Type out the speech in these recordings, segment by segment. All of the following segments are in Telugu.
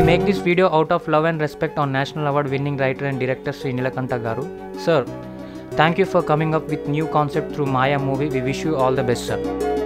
We make this video out of love and respect on National Award winning writer and director Sri Nilakanta Garu. Sir, thank you for coming up with new concept through Maya movie. We wish you all the best, sir.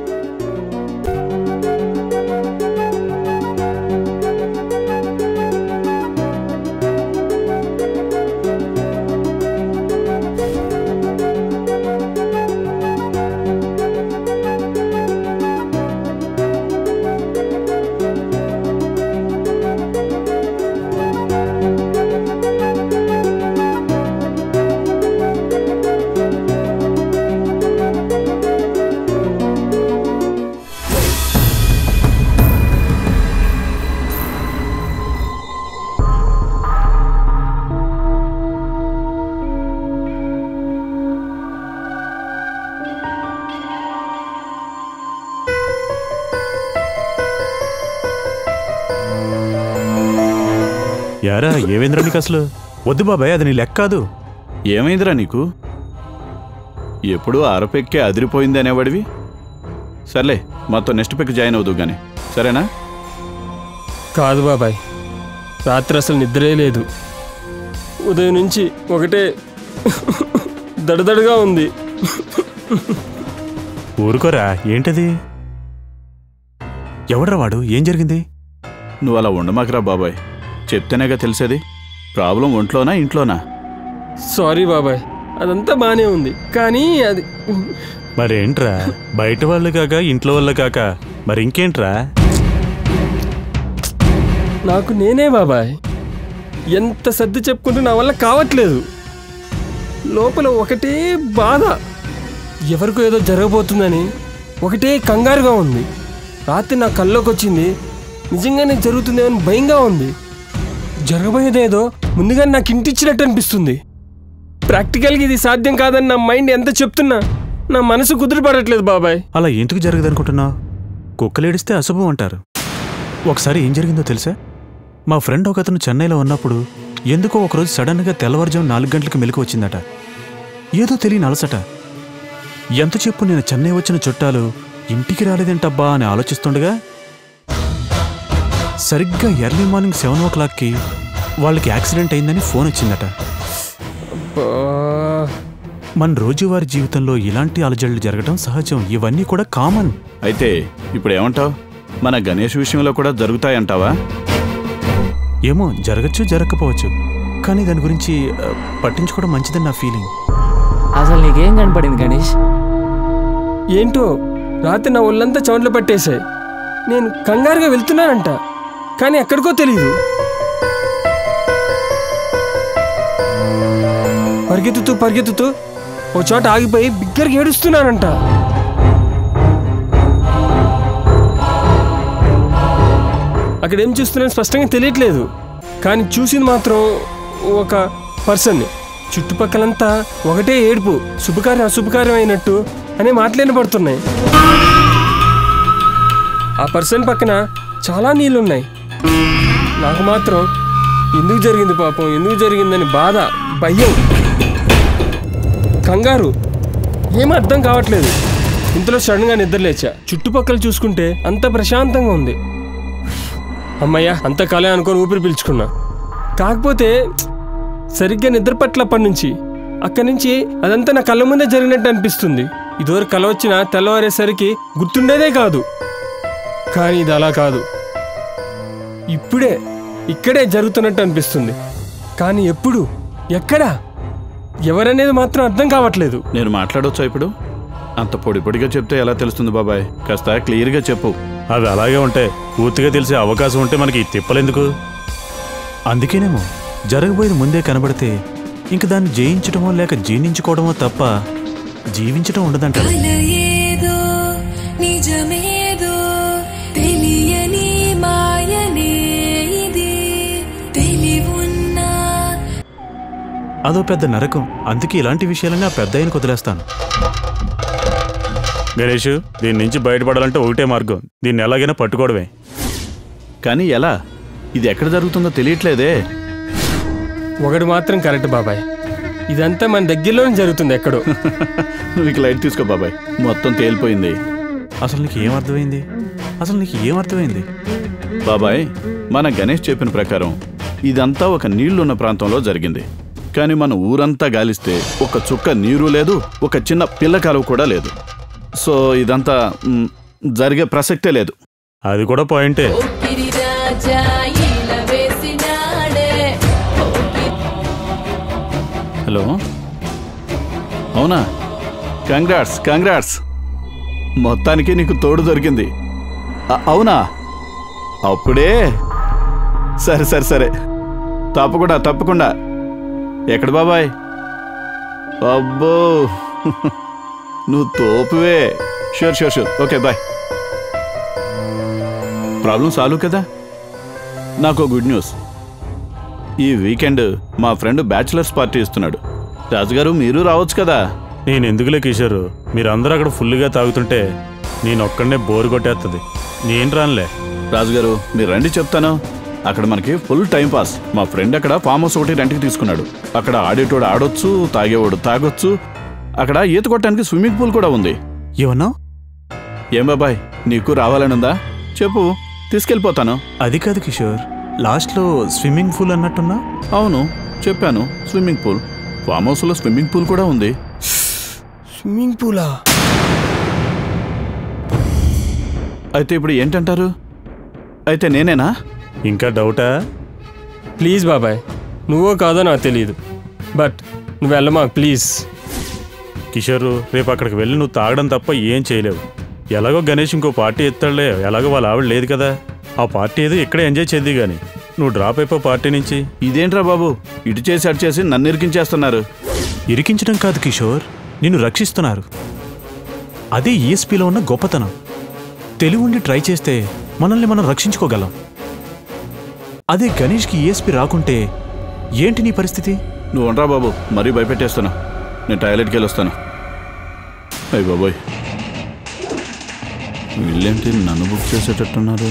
యారా ఏవేంద్ర నీకు అసలు వద్దు బాబాయ్ అది నీ లెక్క కాదు ఏమైందిరా నీకు ఎప్పుడూ అరపెక్కే అదిరిపోయింది అనేవాడివి సర్లే మాతో నెక్స్ట్ పెక్ జాయిన్ అవుదు గాని సరేనా కాదు బాబాయ్ రాత్రి అసలు నిద్రే లేదు ఉదయం నుంచి ఒకటే దడదడగా ఉంది ఊరుకోరా ఏంటది ఎవడ్రా వాడు ఏం జరిగింది నువ్వు అలా ఉండమాకరా బాబాయ్ చెప్తేనేగా తెలిసేది ప్రాబ్లం ఒంట్లోనా ఇంట్లోనా సారీ బాబాయ్ అదంతా బానే ఉంది కానీ అది మరేంట్రా బయట వాళ్ళు కాక ఇంట్లో వాళ్ళు కాక మరి ఇంకేంట్రా నాకు నేనే బాబాయ్ ఎంత సర్ది చెప్పుకుంటూ నా వల్ల కావట్లేదు లోపల ఒకటే బాధ ఎవరికో ఏదో జరగబోతుందని ఒకటే కంగారుగా ఉంది రాత్రి నా కల్లోకి వచ్చింది నిజంగానే జరుగుతుందేమని భయంగా ఉంది జరగబోయేదేదో ముందుగానే నాకు ఇంటిచ్చినట్టు అనిపిస్తుంది ప్రాక్టికల్గా ఇది సాధ్యం కాదని నా మైండ్ ఎంత చెప్తున్నా నా మనసు కుదిరిపడట్లేదు బాబాయ్ అలా ఎందుకు జరగదనుకుంటున్నావు కుక్కలేడిస్తే అశుభం అంటారు ఒకసారి ఏం జరిగిందో తెలుసా మా ఫ్రెండ్ ఒకతను చెన్నైలో ఉన్నప్పుడు ఎందుకో ఒకరోజు సడన్గా తెల్లవారుజాము నాలుగు గంటలకు మెలకు వచ్చిందట ఏదో తెలియని అలసట ఎంత చెప్పు నేను చెన్నై వచ్చిన చుట్టాలు ఇంటికి రాలేదేంటబ్బా అని ఆలోచిస్తుండగా సరిగ్గా ఎర్లీ మార్నింగ్ సెవెన్ ఓ క్లాక్కి వాళ్ళకి యాక్సిడెంట్ అయిందని ఫోన్ వచ్చిందట అబ్బా. మన రోజువారీ జీవితంలో ఇలాంటి అలజడులు జరగడం సహజం ఇవన్నీ కూడా కామన్ అయితే ఇప్పుడు ఏమంటావు మన గణేష్ విషయంలో కూడా జరుగుతాయంటావా ఏమో జరగచ్చు జరగకపోవచ్చు కానీ దాని గురించి ఆ, పట్టించుకోవడం మంచిదని నా ఫీలింగ్ అసలు నీకేం కనపడింది గణేష్ ఏంటో రాత్రి నా ఒళ్ళంతా చెమటలు పట్టేశాయి నేను కంగారుగా వెళ్తున్నానంట కానీ ఎక్కడికో తెలియదు పరిగెత్తుతూ పరిగెత్తుతూ ఓ చోట ఆగిపోయి బిగ్గరగా ఏడుస్తున్నానంట అక్కడ ఏం చూస్తున్నాను స్పష్టంగా తెలియట్లేదు కానీ చూసింది మాత్రం ఒక పర్సన్ని చుట్టుపక్కలంతా ఒకటే ఏడుపు శుభకార్యం అశుభకార్యం అయినట్టు అనే మాటలు వినపడుతున్నాయి ఆ పర్సన్ పక్కన చాలా నీళ్ళున్నాయి నాకు మాత్రం ఎందుకు జరిగింది పాపం ఎందుకు జరిగిందని బాధ భయం కంగారు ఏం అర్థం కావట్లేదు ఇంతలో సడన్గా నిద్రలేచా చుట్టుపక్కల చూసుకుంటే అంత ప్రశాంతంగా ఉంది అమ్మయ్య అంత కలే అనుకొని ఊపిరి పీల్చుకున్నా కాకపోతే సరిగ్గా నిద్ర పట్లప్పటి నుంచి అక్కడి నుంచి అదంతా నా కళ్ళ ముందే జరిగినట్టు అనిపిస్తుంది ఇదివరకు కల వచ్చిన తెల్లవారేసరికి గుర్తుండేదే కాదు కానీ ఇది అలా కాదు ఇప్పుడే ఇక్కడే జరుగుతున్నట్టు అనిపిస్తుంది కానీ ఎప్పుడు ఎక్కడా ఎవరనేది మాత్రం అర్థం కావట్లేదు నేను మాట్లాడొచ్చా ఇప్పుడు అంత పొడి పొడిగా చెప్తే ఎలా తెలుస్తుంది బాబాయ్ కాస్త క్లియర్గా చెప్పు అవి అలాగే ఉంటాయి పూర్తిగా తెలిసే అవకాశం ఉంటే మనకి ఈ తిప్పలెందుకు అందుకేనేమో జరగబోయేది ముందే కనబడితే ఇంక దాన్ని జయించడమో లేక జీర్ణించుకోవడమో తప్ప జీవించడం ఉండదంటారు కల ఏదో నిజమేదో తెలియని మాయనే ఇది తెలివున్నా అదో పెద్ద నరకం అందుకే ఇలాంటి విషయాలన్నీ ఆ పెద్ద ఆయనకు వదిలేస్తాను గణేష్ దీని నుంచి బయటపడాలంటే ఒకటే మార్గం దీన్ని ఎలాగైనా పట్టుకోవడమే కానీ ఎలా ఇది ఎక్కడ జరుగుతుందో తెలియట్లేదే ఒకటి మాత్రం కరెక్ట్ బాబాయ్ ఇదంతా మన దగ్గరలోనే జరుగుతుంది ఎక్కడో నువ్వు ఇక లైట్ తీసుకో బాబాయ్ మొత్తం తేలిపోయింది అసలు నీకు ఏం అర్థమైంది అసలు నీకు ఏం అర్థమైంది బాబాయ్ మన గణేష్ చెప్పిన ప్రకారం ఇదంతా ఒక నీళ్లున్న ప్రాంతంలో జరిగింది కానీ మన ఊరంతా గాలిస్తే ఒక చుక్క నీరు లేదు ఒక చిన్న పిల్ల కాలువ కూడా లేదు సో ఇదంతా మ్, జరిగే ప్రసక్తే లేదు అది కూడా పాయింటే పోకిరి రాజా ఈల వేసినాడే పోకిరి హలో అవునా కంగ్రాట్స్ కంగ్రాట్స్ మొత్తానికి నీకు తోడు దొరికింది అ- అవునా అప్పుడే సరే సరే సరే తప్పకుండా తప్పకుండా ఎక్కడ బాబాయ్ అబ్బో నువ్వు తోపువే sure sure sure okay bye problem solve కదా నాకు గుడ్ న్యూస్ ఈ వీకెండ్ మా ఫ్రెండ్ బ్యాచిలర్స్ పార్టీ ఇస్తున్నాడు రాజుగారు మీరు రావచ్చు కదా నేను ఎందుకులే కిషోర్ మీరందరూ అక్కడ ఫుల్గా తాగుతుంటే నేను ఒక్కడనే బోరు కొట్టేస్తుంది నేను రానులే రాజుగారు మీరు రండి చెప్తాను అక్కడ మనకి ఫుల్ టైం పాస్ మా ఫ్రెండ్ అక్కడ ఫామ్ హౌస్ ఒకటి రెంట్కి తీసుకున్నాడు అక్కడ ఆడేటోడు ఆడొచ్చు తాగేవాడు తాగొచ్చు అక్కడ ఈత కొట్టడానికి స్విమ్మింగ్ పూల్ కూడా ఉంది ఏమన్నా ఏం బాబాయ్ నీకు రావాలని ఉందా చెప్పు తీసుకెళ్ళిపోతాను అది కాదు కిషోర్ లాస్ట్లో స్విమ్మింగ్ పూల్ అన్నట్టున్నా అవును చెప్పాను స్విమ్మింగ్ పూల్ ఫామ్ హౌస్లో స్విమ్మింగ్ పూల్ కూడా ఉంది స్విమ్మింగ్ పూలా అయితే ఇప్పుడు ఏంటంటారు అయితే నేనేనా ఇంకా డౌటా ప్లీజ్ బాబాయ్ నువ్వో కాదో నాకు తెలియదు బట్ నువ్వు వెళ్ళమాకు ప్లీజ్ కిషోర్ రేపు అక్కడికి వెళ్ళి నువ్వు తాగడం తప్ప ఏం చేయలేవు ఎలాగో గణేష్ ఇంకో పార్టీ ఎత్తాడులే ఎలాగో వాళ్ళ ఆవిడ లేదు కదా ఆ పార్టీ ఏదో ఇక్కడే ఎంజాయ్ చేద్ది గాని నువ్వు డ్రాప్ అయిపో పార్టీ నుంచి ఇదేంట్రా బాబు ఇటు చేసి అటు చేసి నన్ను ఇరికించేస్తున్నారు ఇరికించడం కాదు కిషోర్ నిన్ను రక్షిస్తున్నారు అదే ఈఎస్పీలో ఉన్న గొప్పతనం తెలివి ఉండి ట్రై చేస్తే మనల్ని మనం రక్షించుకోగలం అదే గణేష్కి ఈఎస్పీ రాకుంటే ఏంటి నీ పరిస్థితి నువ్వు ఉండరా బాబు మరీ భయపెట్టేస్తున్నా నేను టాయిలెట్కి వెళ్ళి వస్తాను అయ్యి బాబోయ్ వీళ్ళేంటి నన్ను బుక్ చేసేటట్టున్నారు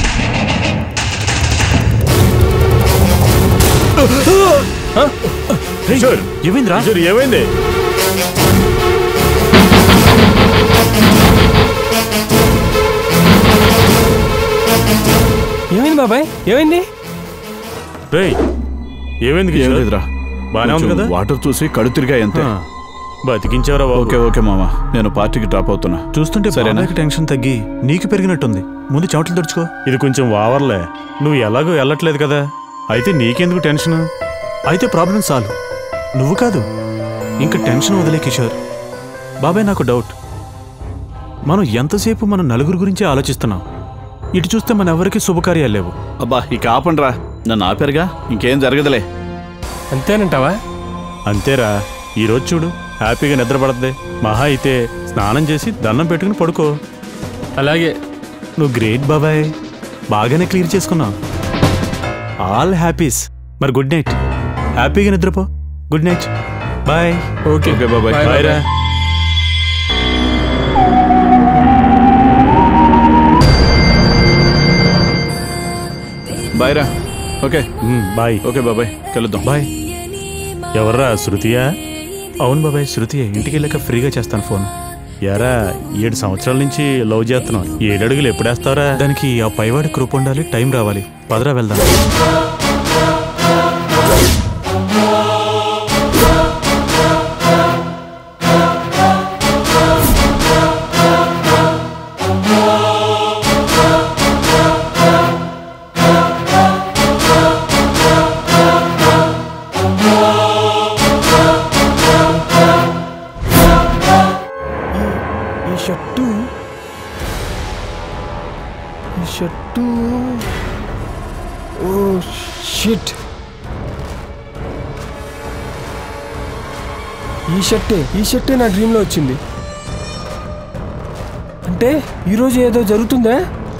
కిషోర్ ఏమైందిరా కిషోర్ ఏమైంది ఏమైంది బాబాయ్ ఏమైంది రేయ్ ఏమైంది ఏం కిషోర్ లేదురా బానే ఉంది కొంచెం కదా వాటర్ చూసి కడు తిరిగాయి అంతే ఆ, బతికించావురా బాబు ఓకే ఓకే మామ నేను పార్టీకి డ్రాప్ అవుతున్నా చూస్తుంటే సరేనా? బాబాయ్కి టెన్షన్ తగ్గి నీకు పెరిగినట్టుంది ముందు చెమటలు తుడుచుకో ఇది కొంచెం వావర్లే నువ్వు ఎలాగో వెళ్ళట్లేదు కదా అయితే నీకెందుకు టెన్షన్ అయితే ప్రాబ్లం సాల్వ్ నువ్వు కాదు ఇంకా టెన్షన్ వదిలే కిషోర్ బాబాయ్ నాకు డౌట్ మనం ఎంతసేపు మన నలుగురు గురించే ఆలోచిస్తున్నాం ఇటు చూస్తే మన ఎవరికి శుభకార్యాలు లేవు అబ్బా ఇక ఆపండ్రా నన్ను ఆపారుగా ఇంకేం జరగదులే అంతేనంటావా అంతేరా ఈరోజు చూడు హ్యాపీగా నిద్రపడద్దే మహా అయితే స్నానం చేసి దండం పెట్టుకుని పడుకో అలాగే నువ్వు గ్రేట్ బాబాయ్ బాగానే క్లియర్ చేసుకున్నావు ఆల్ హ్యాపీస్ మరి గుడ్ నైట్ హ్యాపీగా నిద్రపో good night bye okay okay బాబాయ్ Bye, బాయ్ రా బాయ్ రా ఓకే ఉమ్, బాయ్ ఓకే బాబాయ్ కలుద్దాం బాయ్ ఎవర్రా శృతియా అవును బాబాయ్ శృతి ఇంటికి వెళ్ళాక ఫ్రీగా చేస్తాను ఫోన్ యారా ఏడు సంవత్సరాల నుంచి లవ్ చేస్తున్నాం ఏడు అడుగులు ఎప్పుడేస్తావరా దానికి ఆ పైవాడి కృప ఉండాలి టైం రావాలి పదరా వెళ్దాం ఈ షర్టు ఈ షర్టు ఓ షిట్ ఈ షర్టే ఈ షర్టే నా డ్రీమ్లో వచ్చింది అంటే ఈరోజు ఏదో జరుగుతుందా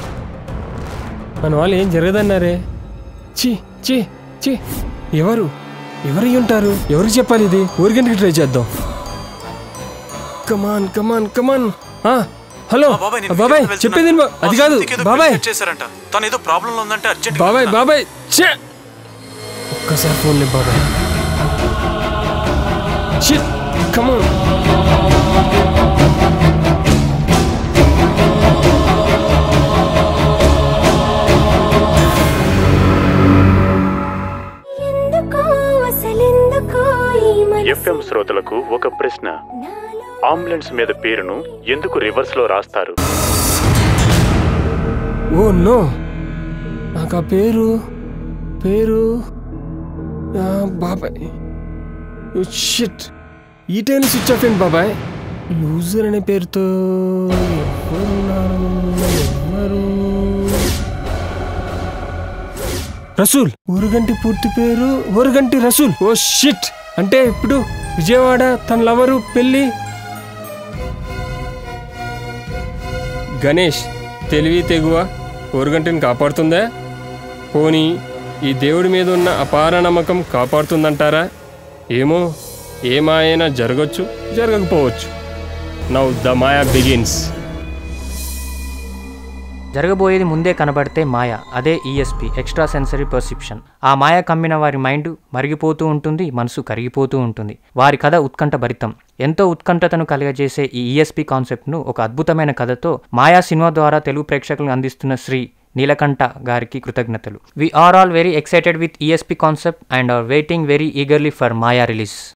మన వాళ్ళు ఏం జరగదన్నారే చి చి చి ఎవరు ఎవరు అయి ఉంటారు ఎవరికి చెప్పాలి ఇది ఊరికెందుకు ట్రై చేద్దాం కమాన్ కమాన్ కమాన్ హలో బాబాయ్ చెప్పేది విను బా- అది కాదు బాబాయ్ చేశారంట తను ఏదో ప్రాబ్లం ఉందంటే అర్జెంట్ బాబాయ్ బాబాయ్ ఛే! ఒక్కసారి ఫోన్ లే బాబాయ్ కమాన్ అంబులెన్స్ మీద పేరును ఎందుకు రివర్స్లో రాస్తారు ఓ నో నాకు ఆ పేరు పేరు ఆ, బాబాయ్ షిట్ ఈ టైం స్విచ్ ఆఫ్ ఏంటి బాబాయ్ లూజర్ అనే పేరుతో ఎవరున్నారు? ఎవరు? రసూల్ ఊరుగంటి పూర్తి పేరు ఊరుగంటి రసూల్ ఓ షిట్ అంటే ఇప్పుడు విజయవాడ తన లవరు పెళ్ళి గణేష్ తెలివి తెగువ ఊరుగంటిని కాపాడుతుందా పోనీ ఈ దేవుడి మీద ఉన్న అపార నమ్మకం కాపాడుతుందంటారా ఏమో ఏమాయైనా జరగచ్చు జరగకపోవచ్చు నౌ ద మాయా బిగిన్స్ జరగబోయేది ముందే కనబడితే మాయ అదే ఈఎస్పి ఎక్స్ట్రా సెన్సరీ పర్సెప్షన్ ఆ మాయ కమ్మిన వారి మైండ్ మరిగిపోతూ ఉంటుంది మనసు కరిగిపోతూ ఉంటుంది వారి కథ ఉత్కంఠ భరితం ఎంతో ఉత్కంఠతను కలిగజేసే ఈ ఈఎస్పి కాన్సెప్ట్ను ఒక అద్భుతమైన కథతో మాయా సినిమా ద్వారా తెలుగు ప్రేక్షకులను అందిస్తున్న శ్రీ నీలకంఠ గారికి కృతజ్ఞతలు we are all very excited with ESP concept and are waiting very eagerly for Maya release